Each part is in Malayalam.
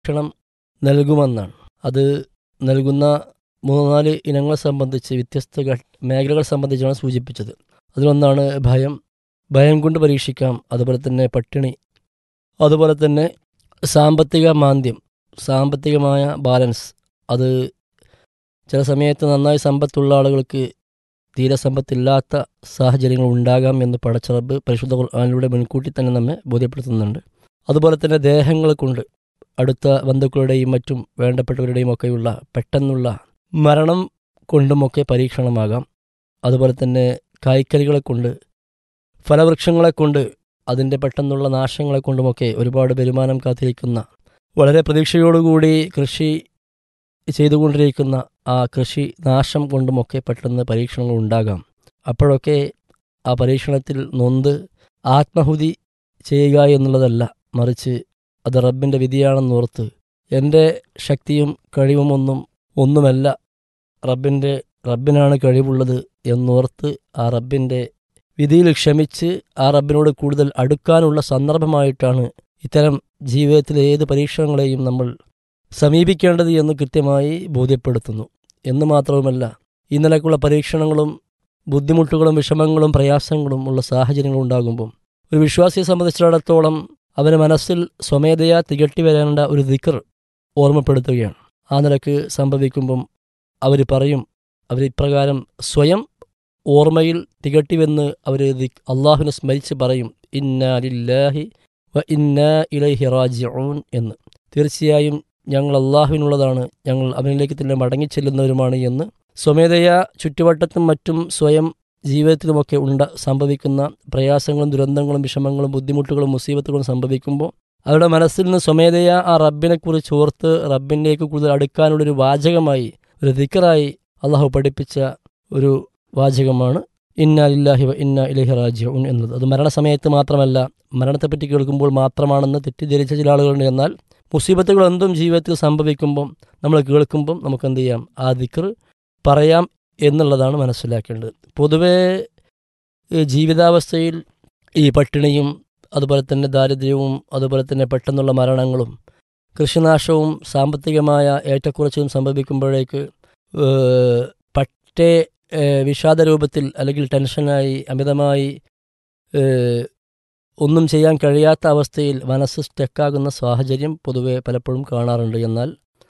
ക്ഷണം നൽകുമെന്നാണ് അത് നൽകുന്ന മൂന്ന് നാല് ഇനങ്ങളെ സംബന്ധിച്ച് വ്യത്യസ്ത ഘ- മേഖലകൾ സംബന്ധിച്ചാണ് സൂചിപ്പിച്ചത് അതിലൊന്നാണ് ഭയം ഭയം കൊണ്ട് പരീക്ഷിക്കാം അതുപോലെ തന്നെ പട്ടിണി അതുപോലെ തന്നെ സാമ്പത്തിക മാന്ദ്യം സാമ്പത്തികമായ ബാലൻസ് അത് ചില സമയത്ത് നന്നായി സമ്പത്തുള്ള ആളുകൾക്ക് തീരെ സമ്പത്തില്ലാത്ത സാഹചര്യങ്ങൾ ഉണ്ടാകാം എന്ന് പടച്ചറബ് പരിശുദ്ധ ഖുർആാനിലൂടെ മുൻകൂട്ടി തന്നെ നമ്മെ ബോധ്യപ്പെടുത്തുന്നുണ്ട് അതുപോലെ തന്നെ ദേഹങ്ങൾ കൊണ്ട് അടുത്ത ബന്ധുക്കളുടെയും മറ്റും വേണ്ടപ്പെട്ടവരുടെയും ഒക്കെയുള്ള പെട്ടെന്നുള്ള മരണം കൊണ്ടുമൊക്കെ പരീക്ഷണമാകാം അതുപോലെ തന്നെ കായ്ക്കറികളെ കൊണ്ട് ഫലവൃക്ഷങ്ങളെ കൊണ്ട് അതിൻ്റെ പെട്ടെന്നുള്ള നാശങ്ങളെ കൊണ്ടുമൊക്കെ ഒരുപാട് വരുമാനം കാത്തിരിക്കുന്ന വളരെ പ്രതീക്ഷയോടുകൂടി കൃഷി ചെയ്തുകൊണ്ടിരിക്കുന്ന ആ കൃഷി നാശം കൊണ്ടുമൊക്കെ പെട്ടെന്ന് പരീക്ഷണങ്ങൾ ഉണ്ടാകാം അപ്പോഴൊക്കെ ആ പരീക്ഷണത്തിൽ നൊന്ത് ആത്മഹുതി ചെയ്യുക എന്നുള്ളതല്ല മറിച്ച് അത് റബ്ബിൻ്റെ വിധിയാണെന്നോർത്ത് എൻ്റെ ശക്തിയും കഴിവുമൊന്നും ഒന്നുമല്ല റബ്ബിൻ്റെ റബ്ബിനാണ് കഴിവുള്ളത് എന്നോർത്ത് ആ റബ്ബിൻ്റെ വിധിയിൽ ക്ഷമിച്ച് ആ റബ്ബിനോട് കൂടുതൽ അടുക്കാനുള്ള സന്ദർഭമായിട്ടാണ് ഇത്തരം ജീവിതത്തിലെ ഏത് പരീക്ഷണങ്ങളെയും നമ്മൾ സമീപിക്കേണ്ടത് എന്ന് കൃത്യമായി ബോധ്യപ്പെടുത്തുന്നു എന്ന് മാത്രവുമല്ല ഈ നിലക്കുള്ള പരീക്ഷണങ്ങളും ബുദ്ധിമുട്ടുകളും വിഷമങ്ങളും പ്രയാസങ്ങളും ഉള്ള സാഹചര്യങ്ങൾ ഉണ്ടാകുമ്പം ഒരു വിശ്വാസിയെ സംബന്ധിച്ചിടത്തോളം അവന് മനസ്സിൽ സ്വമേധയാ തികട്ടി വരേണ്ട ഒരു ദിക്കർ ഓർമ്മപ്പെടുത്തുകയാണ് ആ നിലക്ക് സംഭവിക്കുമ്പം അവർ പറയും അവർ ഇപ്രകാരം സ്വയം ഓർമ്മയിൽ തികട്ടിവെന്ന് അവർ അള്ളാഹുവിനെ സ്മരിച്ച് പറയും ഇന്നാ ലില്ലാഹി വ ഇന്നാ ഇലൈഹി റാജിഊൻ എന്ന് തീർച്ചയായും ഞങ്ങൾ അള്ളാഹുവിനുള്ളതാണ് ഞങ്ങൾ അവനിലേക്ക് തന്നെ മടങ്ങിച്ചെല്ലുന്നവരുമാണ് എന്ന് സ്വമേധയാ ചുറ്റുവട്ടത്തും മറ്റും സ്വയം ജീവിതത്തിലുമൊക്കെ ഉണ്ട സംഭവിക്കുന്ന പ്രയാസങ്ങളും ദുരന്തങ്ങളും വിഷമങ്ങളും ബുദ്ധിമുട്ടുകളും മുസീബത്തുകളും സംഭവിക്കുമ്പോൾ അവരുടെ മനസ്സിൽ നിന്ന് സ്വമേധയാ ആ റബ്ബിനെക്കുറിച്ച് ഓർത്ത് റബ്ബിലേക്ക് കൂടുതൽ അടുക്കാനുള്ളൊരു വാചകമായി ഒരു ദിക്കറായി അള്ളാഹു പഠിപ്പിച്ച ഒരു വാചകമാണ് ഇന്ന ഇല്ലാഹി വ ഇന്ന ഇലഹി റാജിഉൻ എന്നത് അത് മരണസമയത്ത് മാത്രമല്ല മരണത്തെപ്പറ്റി കേൾക്കുമ്പോൾ മാത്രമാണെന്ന് തെറ്റിദ്ധരിച്ച ചില ആളുകളുണ്ട് എന്നാൽ മുസീബത്തുകൾ എന്തും ജീവിതത്തിൽ സംഭവിക്കുമ്പം നമ്മൾ കേൾക്കുമ്പം നമുക്ക് എന്ത് ചെയ്യാം ആ ദിക്കർ പറയാം എന്നുള്ളതാണ് മനസ്സിലാക്കേണ്ടത് പൊതുവേ ഈ ജീവിതാവസ്ഥയിൽ ഈ പട്ടിണിയും അതുപോലെ തന്നെ ദാരിദ്ര്യവും അതുപോലെ തന്നെ പെട്ടെന്നുള്ള മരണങ്ങളും കൃഷിനാശവും സാമ്പത്തികമായ ഏറ്റക്കുറച്ചിലും സംഭവിക്കുമ്പോഴേക്ക് ഏഹ്, പറ്റേ ഏഹ്, വിഷാദ രൂപത്തിൽ അല്ലെങ്കിൽ ടെൻഷനായി അമിതമായി ഏഹ്, ഒന്നും ചെയ്യാൻ കഴിയാത്ത അവസ്ഥയിൽ മനസ്സ് സ്റ്റക്കാകുന്ന സാഹചര്യം പൊതുവെ പലപ്പോഴും കാണാറുണ്ട് എന്നാൽ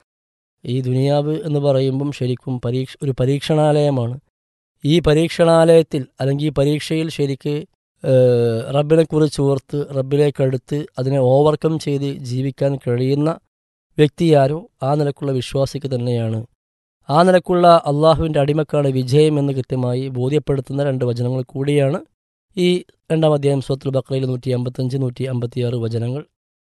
ഈ ദുനിയാവ് എന്ന് പറയുമ്പം ശരിക്കും പരീക്ഷ ഒരു പരീക്ഷണാലയമാണ് ഈ പരീക്ഷണാലയത്തിൽ അല്ലെങ്കിൽ ഈ പരീക്ഷയിൽ ശരിക്ക് ഏഹ്, റബ്ബിനെക്കുറിച്ച് ഓർത്ത് റബ്ബിലേക്കടുത്ത് അതിനെ ഓവർകം ചെയ്ത് ജീവിക്കാൻ കഴിയുന്ന വ്യക്തിയാരോ ആ നിലക്കുള്ള വിശ്വാസിക്ക് തന്നെയാണ് ആ നിലക്കുള്ള അള്ളാഹുവിൻ്റെ അടിമക്കാണ് വിജയം എന്ന് കൃത്യമായി ബോധ്യപ്പെടുത്തുന്ന രണ്ട് വചനങ്ങൾ കൂടിയാണ് ഈ രണ്ടാം അധ്യായം സ്വത്തുൽ ബക്രയിൽ നൂറ്റി അമ്പത്തഞ്ച് നൂറ്റി അമ്പത്തിയാറ് വചനങ്ങൾ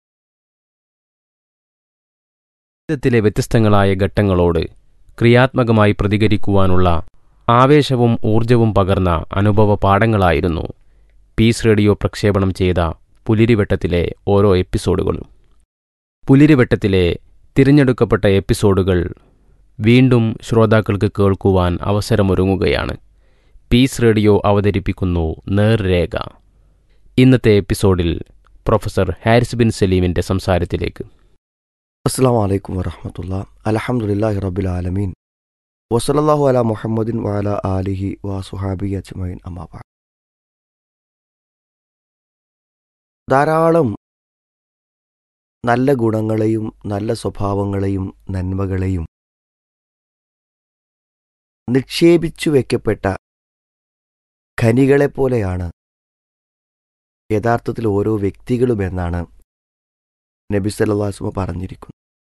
ജീവിതത്തിലെ വ്യത്യസ്തങ്ങളായ ഘട്ടങ്ങളോട് ക്രിയാത്മകമായി പ്രതികരിക്കുവാനുള്ള ആവേശവും ഊർജവും പകർന്ന അനുഭവ പാഠങ്ങളായിരുന്നു പീസ് റേഡിയോ പ്രക്ഷേപണം ചെയ്ത പുലിരിവട്ടത്തിലെ ഓരോ എപ്പിസോഡുകളും പുലിരിവട്ടത്തിലെ തിരഞ്ഞെടുക്കപ്പെട്ട എപ്പിസോഡുകൾ വീണ്ടും ശ്രോതാക്കൾക്ക് കേൾക്കുവാൻ അവസരമൊരുങ്ങുകയാണ് പീസ് റേഡിയോ അവതരിപ്പിക്കുന്നു നേർരേഖ ഇന്നത്തെ എപ്പിസോഡിൽ പ്രൊഫസർ ഹാരിസ് ബിൻ സലീമിൻ്റെ സംസാരത്തിലേക്ക് അസ്സാം വലൈക്കും വറഹമത്തുള്ള അലഹമുല്ലാഹി റബുൽ ആലമീൻ വസലല്ലാഹു അല മുഹമ്മദിൻ വാല ആലിഹി വാ സുഹാബി അജ്മൈൻ അമ്മാബ ധാരാളം നല്ല ഗുണങ്ങളെയും നല്ല സ്വഭാവങ്ങളെയും നന്മകളെയും നിക്ഷേപിച്ചു വയ്ക്കപ്പെട്ട ഖനികളെപ്പോലെയാണ് യഥാർത്ഥത്തിൽ ഓരോ വ്യക്തികളുമെന്നാണ് നബി സല്ലാസ്മ പറഞ്ഞിരിക്കുന്നു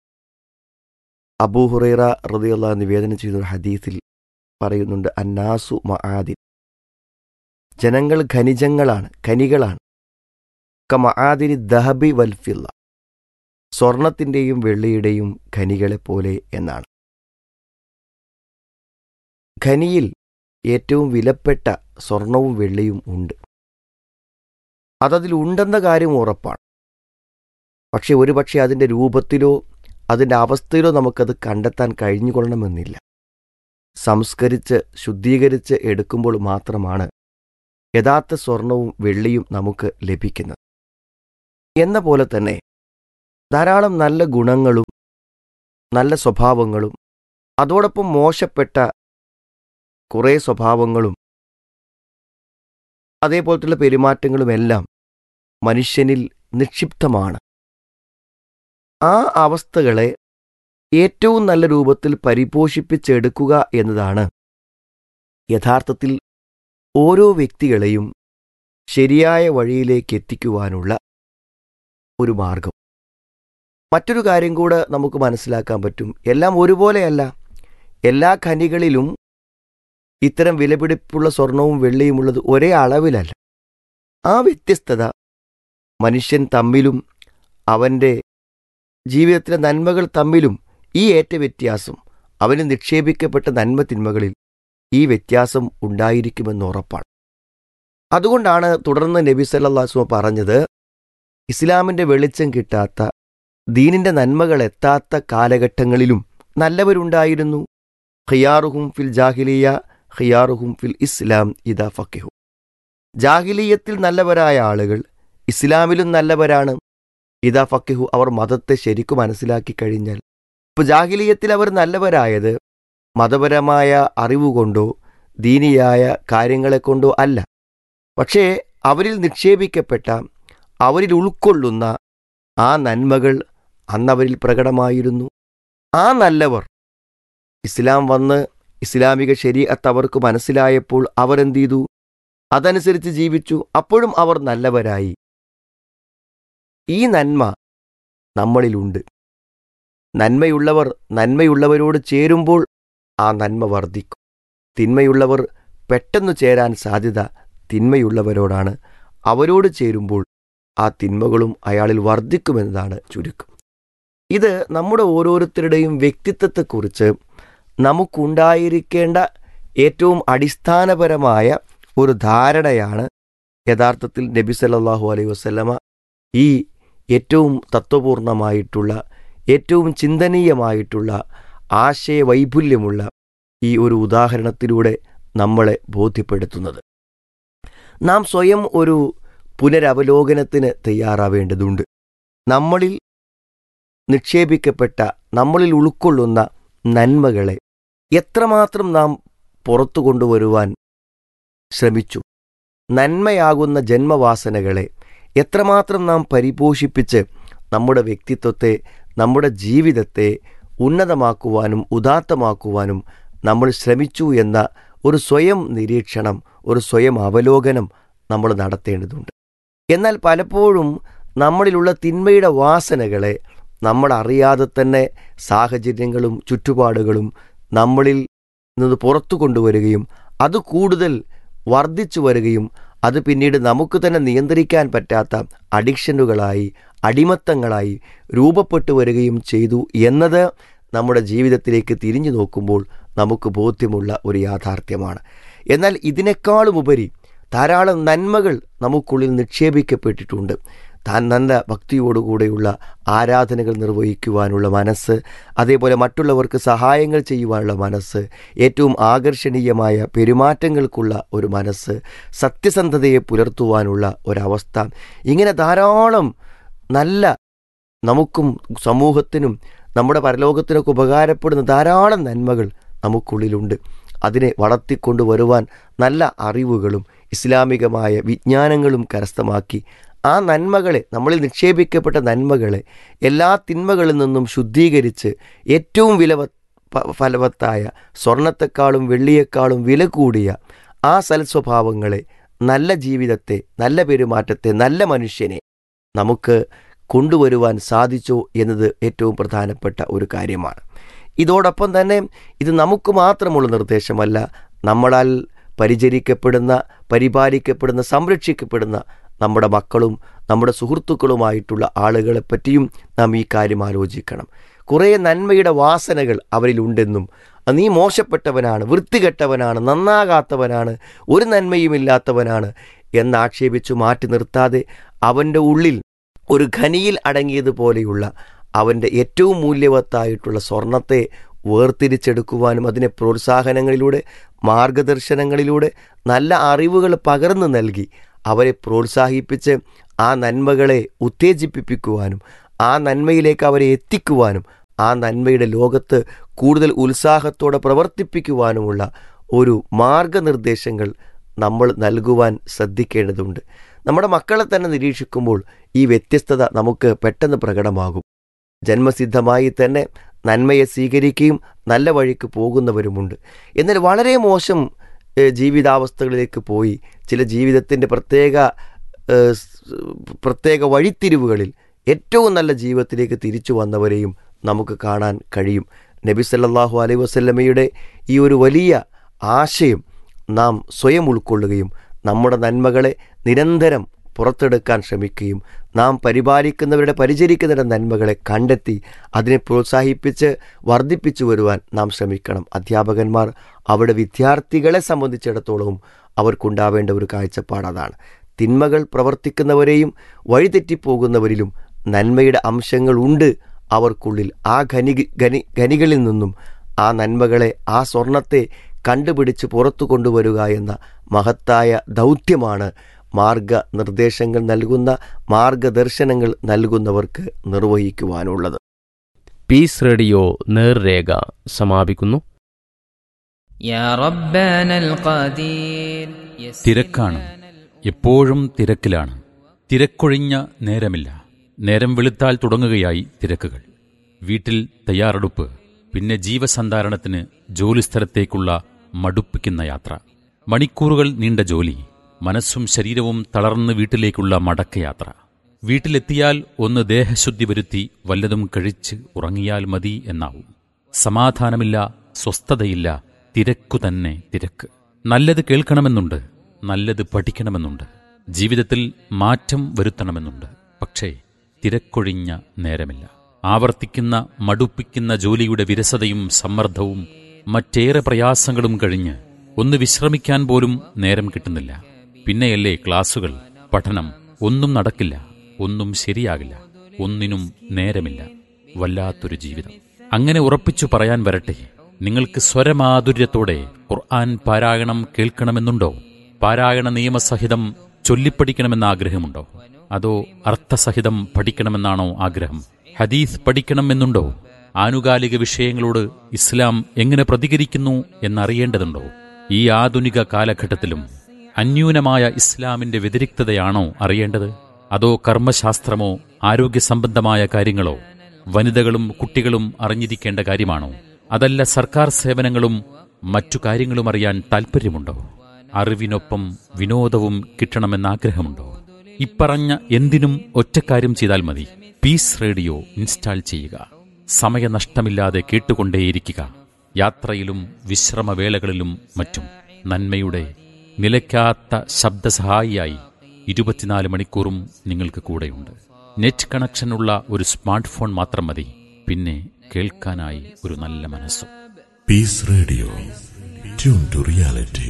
അബൂ ഹുറൈറ റതിയുള്ള നിവേദനം ചെയ്ത ഒരു ഹദീസിൽ പറയുന്നുണ്ട് അന്നാസു മആദിൻ ജനങ്ങൾ ഖനിജങ്ങളാണ് ഖനികളാണ് ക മആദിനി ദഹബി വൽഫില്ല സ്വർണത്തിൻ്റെയും വെള്ളിയുടെയും ഖനികളെപ്പോലെ എന്നാണ് ഖനിയിൽ ഏറ്റവും വിലപ്പെട്ട സ്വർണവും വെള്ളിയും ഉണ്ട് അതതിൽ ഉണ്ടെന്ന കാര്യം ഉറപ്പാണ് പക്ഷെ ഒരുപക്ഷെ അതിൻ്റെ രൂപത്തിലോ അതിൻ്റെ അവസ്ഥയിലോ നമുക്കത് കണ്ടെത്താൻ കഴിഞ്ഞുകൊള്ളണമെന്നില്ല സംസ്കരിച്ച് ശുദ്ധീകരിച്ച് എടുക്കുമ്പോൾ മാത്രമാണ് യഥാർത്ഥ സ്വർണവും വെള്ളിയും നമുക്ക് ലഭിക്കുന്നത് എന്ന പോലെ തന്നെ ധാരാളം നല്ല ഗുണങ്ങളും നല്ല സ്വഭാവങ്ങളും അതോടൊപ്പം മോശപ്പെട്ട കുറേ സ്വഭാവങ്ങളും അതേപോലത്തുള്ള പെരുമാറ്റങ്ങളുമെല്ലാം മനുഷ്യനിൽ നിക്ഷിപ്തമാണ് ആ അവസ്ഥകളെ ഏറ്റവും നല്ല രൂപത്തിൽ പരിപോഷിപ്പിച്ചെടുക്കുക എന്നതാണ് യഥാർത്ഥത്തിൽ ഓരോ വ്യക്തികളെയും ശരിയായ വഴിയിലേക്ക് എത്തിക്കുവാനുള്ള ഒരു മാർഗം മറ്റൊരു കാര്യം കൂടെ നമുക്ക് മനസ്സിലാക്കാൻ പറ്റും എല്ലാം ഒരുപോലെയല്ല എല്ലാ ഖനികളിലും ഇത്തരം വിലപിടിപ്പുള്ള സ്വർണവും വെള്ളിയുമുള്ളത് ഒരേ അളവിലല്ല ആ വ്യത്യസ്തത മനുഷ്യൻ തമ്മിലും അവൻ്റെ ജീവിതത്തിലെ നന്മകൾ തമ്മിലും ഈ ഏറ്റ വ്യത്യാസം അവന് നിക്ഷേപിക്കപ്പെട്ട നന്മ തിന്മകളിൽ ഈ വ്യത്യാസം ഉണ്ടായിരിക്കുമെന്ന് ഉറപ്പാണ് അതുകൊണ്ടാണ് തുടർന്ന് നബി സല്ലാസ്മ പറഞ്ഞത് ഇസ്ലാമിൻ്റെ വെളിച്ചം കിട്ടാത്ത ദീനിൻ്റെ നന്മകൾ എത്താത്ത കാലഘട്ടങ്ങളിലും നല്ലവരുണ്ടായിരുന്നു ഖിയാറുഹും ഫിൽ ജാഹിലിയ ഖിയാറുഹും ഫിൽ ഇസ്ലാം ഇദാ ഫക്കിഹു ജാഹിലീയത്തിൽ നല്ലവരായ ആളുകൾ ഇസ്ലാമിലും നല്ലവരാണ് ഇദാ ഫക്കിഹു അവർ മതത്തെ ശരിക്കും മനസ്സിലാക്കി കഴിഞ്ഞാൽ ഇപ്പോൾ ജാഹിലീയത്തിൽ അവർ നല്ലവരായത് മതപരമായ അറിവുകൊണ്ടോ ദീനിയായ കാര്യങ്ങളെക്കൊണ്ടോ അല്ല പക്ഷേ അവരിൽ നിക്ഷേപിക്കപ്പെട്ട അവരിൽ ഉൾക്കൊള്ളുന്ന ആ നന്മകൾ അന്നവരിൽ പ്രകടമായിരുന്നു ആ നല്ലവർ ഇസ്ലാം വന്ന് ഇസ്ലാമിക ശരീഅത്ത് അവർക്ക് മനസ്സിലായപ്പോൾ അവർ എന്തു ചെയ്തു അതനുസരിച്ച് ജീവിച്ചു അപ്പോഴും അവർ നല്ലവരായി ഈ നന്മ നമ്മളിലുണ്ട് നന്മയുള്ളവർ നന്മയുള്ളവരോട് ചേരുമ്പോൾ ആ നന്മ വർദ്ധിക്കും തിന്മയുള്ളവർ പെട്ടെന്ന് ചേരാൻ സാധ്യത തിന്മയുള്ളവരോടാണ് അവരോട് ചേരുമ്പോൾ ആ തിന്മകളും അയാളിൽ വർദ്ധിക്കുമെന്നതാണ് ചുരുക്കം ഇത് നമ്മുടെ ഓരോരുത്തരുടെയും വ്യക്തിത്വത്തെക്കുറിച്ച് നമുക്കുണ്ടായിരിക്കേണ്ട ഏറ്റവും അടിസ്ഥാനപരമായ ഒരു ധാരണയാണ് യഥാർത്ഥത്തിൽ നബി സല്ലല്ലാഹു അലൈഹി വസല്ലമ ഈ ഏറ്റവും തത്വപൂർണമായിട്ടുള്ള ഏറ്റവും ചിന്തനീയമായിട്ടുള്ള ആശയവൈപുല്യമുള്ള ഈ ഒരു ഉദാഹരണത്തിലൂടെ നമ്മളെ ബോധ്യപ്പെടുത്തുന്നത് നാം സ്വയം ഒരു പുനരവലോകനത്തിന് തയ്യാറാവേണ്ടതുണ്ട് നമ്മളിൽ നിക്ഷേപിക്കപ്പെട്ട നമ്മളിൽ ഉൾക്കൊള്ളുന്ന നന്മകളെ എത്രമാത്രം നാം പുറത്തു കൊണ്ടുവരുവാൻ ശ്രമിച്ചു നന്മയാകുന്ന ജന്മവാസനകളെ എത്രമാത്രം നാം പരിപോഷിപ്പിച്ച് നമ്മുടെ വ്യക്തിത്വത്തെ നമ്മുടെ ജീവിതത്തെ ഉന്നതമാക്കുവാനും ഉദാത്തമാക്കുവാനും നമ്മൾ ശ്രമിച്ചു എന്ന ഒരു സ്വയം നിരീക്ഷണം ഒരു സ്വയം അവലോകനം നമ്മൾ നടത്തേണ്ടതുണ്ട് എന്നാൽ പലപ്പോഴും നമ്മളിലുള്ള തിന്മയുടെ വാസനകളെ നമ്മൾ അറിയാതെ തന്നെ സാഹചര്യങ്ങളും ചുറ്റുപാടുകളും നമ്മളിൽ നിന്ന് പുറത്തു കൊണ്ടുവരികയും അത് കൂടുതൽ വർദ്ധിച്ചു വരികയും അത് പിന്നീട് നമുക്ക് തന്നെ നിയന്ത്രിക്കാൻ പറ്റാത്ത അഡിക്ഷനുകളായി അടിമത്തങ്ങളായി രൂപപ്പെട്ടു വരികയും ചെയ്തു എന്നത് നമ്മുടെ ജീവിതത്തിലേക്ക് തിരിഞ്ഞു നോക്കുമ്പോൾ നമുക്ക് ബോധ്യമുള്ള ഒരു യാഥാർത്ഥ്യമാണ് എന്നാൽ ഇതിനേക്കാളുമുപരി ധാരാളം നന്മകൾ നമുക്കുള്ളിൽ നിക്ഷേപിക്കപ്പെട്ടിട്ടുണ്ട് താൻ നല്ല ഭക്തിയോടുകൂടെയുള്ള ആരാധനകൾ നിർവഹിക്കുവാനുള്ള മനസ്സ് അതേപോലെ മറ്റുള്ളവർക്ക് സഹായങ്ങൾ ചെയ്യുവാനുള്ള മനസ്സ് ഏറ്റവും ആകർഷണീയമായ പെരുമാറ്റങ്ങൾക്കുള്ള ഒരു മനസ്സ് സത്യസന്ധതയെ പുലർത്തുവാനുള്ള ഒരവസ്ഥ ഇങ്ങനെ ധാരാളം നല്ല നമുക്കും സമൂഹത്തിനും നമ്മുടെ പരലോകത്തിനൊക്കെ ഉപകാരപ്പെടുന്ന ധാരാളം നന്മകൾ നമുക്കുള്ളിലുണ്ട് അതിനെ വളർത്തിക്കൊണ്ടുവരുവാൻ നല്ല അറിവുകളും ഇസ്ലാമികമായ വിജ്ഞാനങ്ങളും കരസ്ഥമാക്കി ആ നന്മകളെ നമ്മളിൽ നിക്ഷേപിക്കപ്പെട്ട നന്മകളെ എല്ലാ തിന്മകളിൽ നിന്നും ശുദ്ധീകരിച്ച് ഏറ്റവും വിലവ ഫലവത്തായ സ്വർണത്തെക്കാളും വെള്ളിയേക്കാളും വില കൂടിയ ആ സൽസ്വഭാവങ്ങളെ നല്ല ജീവിതത്തെ നല്ല പെരുമാറ്റത്തെ നല്ല മനുഷ്യനെ നമുക്ക് കൊണ്ടുവരുവാൻ സാധിച്ചോ എന്നത് ഏറ്റവും പ്രധാനപ്പെട്ട ഒരു കാര്യമാണ് ഇതോടൊപ്പം തന്നെ ഇത് നമുക്ക് മാത്രമുള്ള നിർദ്ദേശമല്ല നമ്മളാൽ പരിചരിക്കപ്പെടുന്ന പരിപാലിക്കപ്പെടുന്ന സംരക്ഷിക്കപ്പെടുന്ന നമ്മുടെ മക്കളും നമ്മുടെ സുഹൃത്തുക്കളുമായിട്ടുള്ള ആളുകളെപ്പറ്റിയും നാം ഈ കാര്യം ആലോചിക്കണം കുറേ നന്മയുടെ വാസനകൾ അവരിലുണ്ടെന്നും നീ മോശപ്പെട്ടവനാണ് വൃത്തികെട്ടവനാണ് നന്നാകാത്തവനാണ് ഒരു നന്മയുമില്ലാത്തവനാണ് എന്നാക്ഷേപിച്ചു മാറ്റി നിർത്താതെ അവൻ്റെ ഉള്ളിൽ ഒരു ഖനിയിൽ അടങ്ങിയതുപോലെയുള്ള അവൻ്റെ ഏറ്റവും മൂല്യവത്തായിട്ടുള്ള സ്വർണത്തെ വേർതിരിച്ചെടുക്കുവാനും അതിനെ പ്രോത്സാഹനങ്ങളിലൂടെ മാർഗദർശനങ്ങളിലൂടെ നല്ല അറിവുകൾ പകർന്നു നൽകി അവരെ പ്രോത്സാഹിപ്പിച്ച് ആ നന്മകളെ ഉത്തേജിപ്പിക്കുവാനും ആ നന്മയിലേക്ക് അവരെ എത്തിക്കുവാനും ആ നന്മയുടെ ലോകത്ത് കൂടുതൽ ഉത്സാഹത്തോടെ പ്രവർത്തിപ്പിക്കുവാനുമുള്ള ഒരു മാർഗനിർദ്ദേശങ്ങൾ നമ്മൾ നൽകുവാൻ ശ്രദ്ധിക്കേണ്ടതുണ്ട് നമ്മുടെ മക്കളെ തന്നെ നിരീക്ഷിക്കുമ്പോൾ ഈ വ്യത്യസ്തത നമുക്ക് പെട്ടെന്ന് പ്രകടമാകും ജന്മസിദ്ധമായി തന്നെ നന്മയെ സ്വീകരിക്കുകയും നല്ല വഴിക്ക് പോകുന്നവരുമുണ്ട് എന്നാൽ വളരെ മോശം ഏഹ്, ജീവിതാവസ്ഥകളിലേക്ക് പോയി ചില ജീവിതത്തിൻ്റെ പ്രത്യേക ഏഹ്, സ്- പ്രത്യേക വഴിത്തിരിവുകളിൽ ഏറ്റവും നല്ല ജീവിതത്തിലേക്ക് തിരിച്ചു വന്നവരെയും നമുക്ക് കാണാൻ കഴിയും നബി സല്ലല്ലാഹു അലൈഹി വസല്ലമയുടെ ഈ ഒരു വലിയ ആശയം നാം സ്വയം ഉൾക്കൊള്ളുകയും നമ്മുടെ നന്മകളെ നിരന്തരം പുറത്തെടുക്കാൻ ശ്രമിക്കുകയും നാം പരിപാലിക്കുന്നവരുടെ പരിചരിക്കുന്നവരുടെ നന്മകളെ കണ്ടെത്തി അതിനെ പ്രോത്സാഹിപ്പിച്ച് വർദ്ധിപ്പിച്ചു വരുവാൻ നാം ശ്രമിക്കണം അധ്യാപകന്മാർ അവിടെ വിദ്യാർത്ഥികളെ സംബന്ധിച്ചിടത്തോളവും അവർക്കുണ്ടാവേണ്ട ഒരു കാഴ്ചപ്പാട് അതാണ് തിന്മകൾ പ്രവർത്തിക്കുന്നവരെയും വഴിതെറ്റിപ്പോകുന്നവരിലും നന്മയുടെ അംശങ്ങൾ ഉണ്ട് അവർക്കുള്ളിൽ ആ ഖനി ഖനി ഖനികളിൽ നിന്നും ആ നന്മകളെ ആ സ്വർണത്തെ കണ്ടുപിടിച്ച് പുറത്തു കൊണ്ടുവരിക എന്ന മഹത്തായ ദൗത്യമാണ് മാർഗനിർദ്ദേശങ്ങൾ നൽകുന്ന മാർഗദർശനങ്ങൾ നൽകുന്നവർക്ക് നിർവഹിക്കുവാനുള്ളത് പീസ് റേഡിയോ നേർരേഖ സമാപിക്കുന്നു يا ربنا القدير يسر തിരക്കാണ് لنا എപ്പോഴും തിരക്കിലാണ് തിരക്കൊഴിഞ്ഞ നേരമില്ല നേരം വെളുത്താൽ തുടങ്ങുകയായി തിരക്കുകൾ വീട്ടിൽ തയ്യാറെടുപ്പ് പിന്നെ ജീവസന്ധാരണത്തിന് ജോലിസ്ഥലത്തേക്കുള്ള മടുപ്പിക്കുന്ന യാത്ര മണിക്കൂറുകൾ നീണ്ട ജോലി മനസ്സും ശരീരവും തളർന്ന് വീട്ടിലേക്കുള്ള മടക്കയാത്ര വീട്ടിലെത്തിയാൽ ഒന്ന് ദേഹശുദ്ധി വരുത്തി വല്ലതും കഴിച്ച് ഉറങ്ങിയാൽ മതി എന്നാവും സമാധാനമില്ല സ്വസ്ഥതയില്ല തിരക്കു തന്നെ തിരക്ക് നല്ലത് കേൾക്കണമെന്നുണ്ട് നല്ലത് പഠിക്കണമെന്നുണ്ട് ജീവിതത്തിൽ മാറ്റം വരുത്തണമെന്നുണ്ട് പക്ഷേ തിരക്കൊഴിഞ്ഞ നേരമില്ല ആവർത്തിക്കുന്ന മടുപ്പിക്കുന്ന ജോലിയുടെ വിരസതയും സമ്മർദ്ദവും മറ്റേറെ പ്രയാസങ്ങളും കഴിഞ്ഞ് ഒന്ന് വിശ്രമിക്കാൻ പോലും നേരം കിട്ടുന്നില്ല പിന്നെയല്ലേ ക്ലാസുകൾ പഠനം ഒന്നും നടക്കില്ല ഒന്നും ശരിയാകില്ല ഒന്നിനും നേരമില്ല വല്ലാത്തൊരു ജീവിതം അങ്ങനെ ഉറപ്പിച്ചു പറയാൻ വരട്ടെ നിങ്ങൾക്ക് സ്വരമാധുര്യത്തോടെ ഖുർആൻ പാരായണം കേൾക്കണമെന്നുണ്ടോ പാരായണ നിയമസഹിതം ചൊല്ലിപ്പഠിക്കണമെന്ന ആഗ്രഹമുണ്ടോ അതോ അർത്ഥസഹിതം പഠിക്കണമെന്നാണോ ആഗ്രഹം ഹദീസ് പഠിക്കണമെന്നുണ്ടോ ആനുകാലിക വിഷയങ്ങളോട് ഇസ്ലാം എങ്ങനെ പ്രതികരിക്കുന്നു എന്നറിയേണ്ടതുണ്ടോ ഈ ആധുനിക കാലഘട്ടത്തിലും അന്യൂനമായ ഇസ്ലാമിന്റെ വ്യതിരിക്തതയാണോ അറിയേണ്ടത് അതോ കർമ്മശാസ്ത്രമോ ആരോഗ്യ സംബന്ധമായ കാര്യങ്ങളോ വനിതകളും കുട്ടികളും അറിഞ്ഞിരിക്കേണ്ട കാര്യമാണോ അതല്ല സർക്കാർ സേവനങ്ങളും മറ്റു കാര്യങ്ങളും അറിയാൻ താൽപ്പര്യമുണ്ടോ അറിവിനൊപ്പം വിനോദവും കിട്ടണമെന്ന് ആഗ്രഹമുണ്ടോ ഇപ്പറഞ്ഞ എന്തിനും ഒറ്റക്കാര്യം ചെയ്താൽ മതി പീസ് റേഡിയോ ഇൻസ്റ്റാൾ ചെയ്യുക സമയനഷ്ടമില്ലാതെ കേട്ടുകൊണ്ടേയിരിക്കുക യാത്രയിലും വിശ്രമവേളകളിലും മറ്റും നന്മയുടെ നിലയ്ക്കാത്ത ശബ്ദസഹായിയായി ഇരുപത്തിനാല് മണിക്കൂറും നിങ്ങൾക്ക് കൂടെയുണ്ട് നെറ്റ് കണക്ഷനുള്ള ഒരു സ്മാർട്ട് ഫോൺ മാത്രം മതി പിന്നെ കേൾക്കാനായി ഒരു നല്ല മനസ്സും Peace Radio. Tune to reality.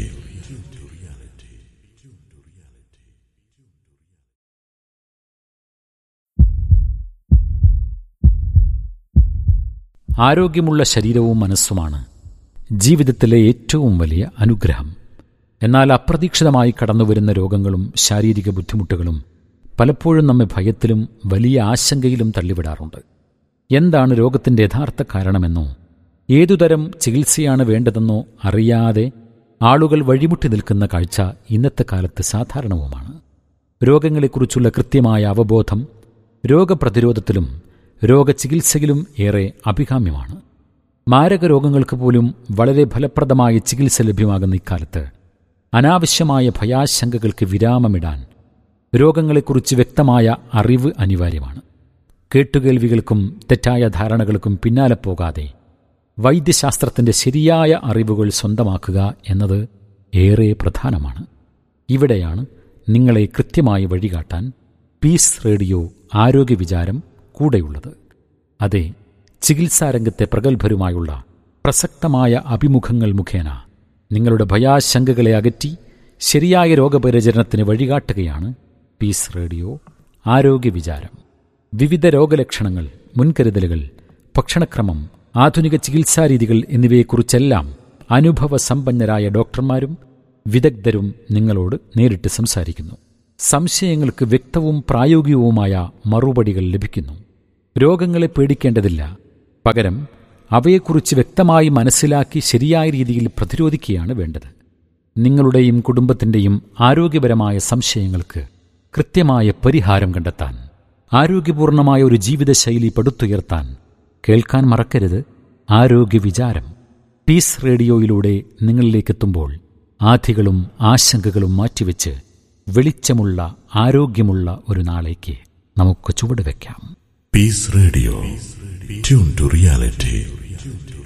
ആരോഗ്യമുള്ള ശരീരവും മനസ്സുമാണ് ജീവിതത്തിലെ ഏറ്റവും വലിയ അനുഗ്രഹം എന്നാൽ അപ്രതീക്ഷിതമായി കടന്നുവരുന്ന രോഗങ്ങളും ശാരീരിക ബുദ്ധിമുട്ടുകളും പലപ്പോഴും നമ്മെ ഭയത്തിലും വലിയ ആശങ്കയിലും തള്ളിവിടാറുണ്ട് എന്താണ് രോഗത്തിന്റെ യഥാർത്ഥ കാരണമെന്നോ ഏതുതരം ചികിത്സയാണ് വേണ്ടതെന്നോ അറിയാതെ ആളുകൾ വഴിമുട്ടി നിൽക്കുന്ന കാഴ്ച ഇന്നത്തെ കാലത്ത് സാധാരണവുമാണ് രോഗങ്ങളെക്കുറിച്ചുള്ള കൃത്യമായ അവബോധം രോഗപ്രതിരോധത്തിലും രോഗചികിത്സയിലും ഏറെ അഭികാമ്യമാണ് മാരക രോഗങ്ങൾക്ക് പോലും വളരെ ഫലപ്രദമായ ചികിത്സ ലഭ്യമാകുന്ന ഇക്കാലത്ത് അനാവശ്യമായ ഭയാശങ്കകൾക്ക് വിരാമമിടാൻ രോഗങ്ങളെക്കുറിച്ച് വ്യക്തമായ അറിവ് അനിവാര്യമാണ് കേട്ടുകേൾവികൾക്കും തെറ്റായ ധാരണകൾക്കും പിന്നാലെ പോകാതെ വൈദ്യശാസ്ത്രത്തിന്റെ ശരിയായ അറിവുകൾ സ്വന്തമാക്കുക എന്നത് ഏറെ പ്രധാനമാണ് ഇവിടെയാണ് നിങ്ങളെ കൃത്യമായി വഴികാട്ടാൻ പീസ് റേഡിയോ ആരോഗ്യ വിചാരം കൂടെയുള്ളത് അതെ ചികിത്സാരംഗത്തെ പ്രഗത്ഭരുമായുള്ള പ്രസക്തമായ അഭിമുഖങ്ങൾ മുഖേന നിങ്ങളുടെ ഭയാശങ്കകളെ അകറ്റി ശരിയായ രോഗപരിചരണത്തിന് വഴികാട്ടുകയാണ് പീസ് റേഡിയോ ആരോഗ്യ വിചാരം വിവിധ രോഗലക്ഷണങ്ങൾ മുൻകരുതലുകൾ ഭക്ഷണക്രമം ആധുനിക ചികിത്സാരീതികൾ എന്നിവയെക്കുറിച്ചെല്ലാം അനുഭവസമ്പന്നരായ ഡോക്ടർമാരും വിദഗ്ധരും നിങ്ങളോട് നേരിട്ട് സംസാരിക്കുന്നു സംശയങ്ങൾക്ക് വ്യക്തവും പ്രായോഗികവുമായ മറുപടികൾ ലഭിക്കുന്നു രോഗങ്ങളെ പേടിക്കേണ്ടതില്ല പകരം അവയെക്കുറിച്ച് വ്യക്തമായി മനസ്സിലാക്കി ശരിയായ രീതിയിൽ പ്രതിരോധിക്കുകയാണ് വേണ്ടത് നിങ്ങളുടെയും കുടുംബത്തിൻ്റെയും ആരോഗ്യപരമായ സംശയങ്ങൾക്ക് കൃത്യമായ പരിഹാരം കണ്ടെത്താൻ ആരോഗ്യപൂർണമായ ഒരു ജീവിതശൈലി പടുത്തുയർത്താൻ കേൾക്കാൻ മറക്കരുത് ആരോഗ്യ വിചാരം പീസ് റേഡിയോയിലൂടെ നിങ്ങളിലേക്കെത്തുമ്പോൾ ആധികളും ആശങ്കകളും മാറ്റിവെച്ച് വെളിച്ചമുള്ള ആരോഗ്യമുള്ള ഒരു നാളേക്ക് നമുക്ക് ചുവടുവെക്കാം Peace Radio. Tune to reality.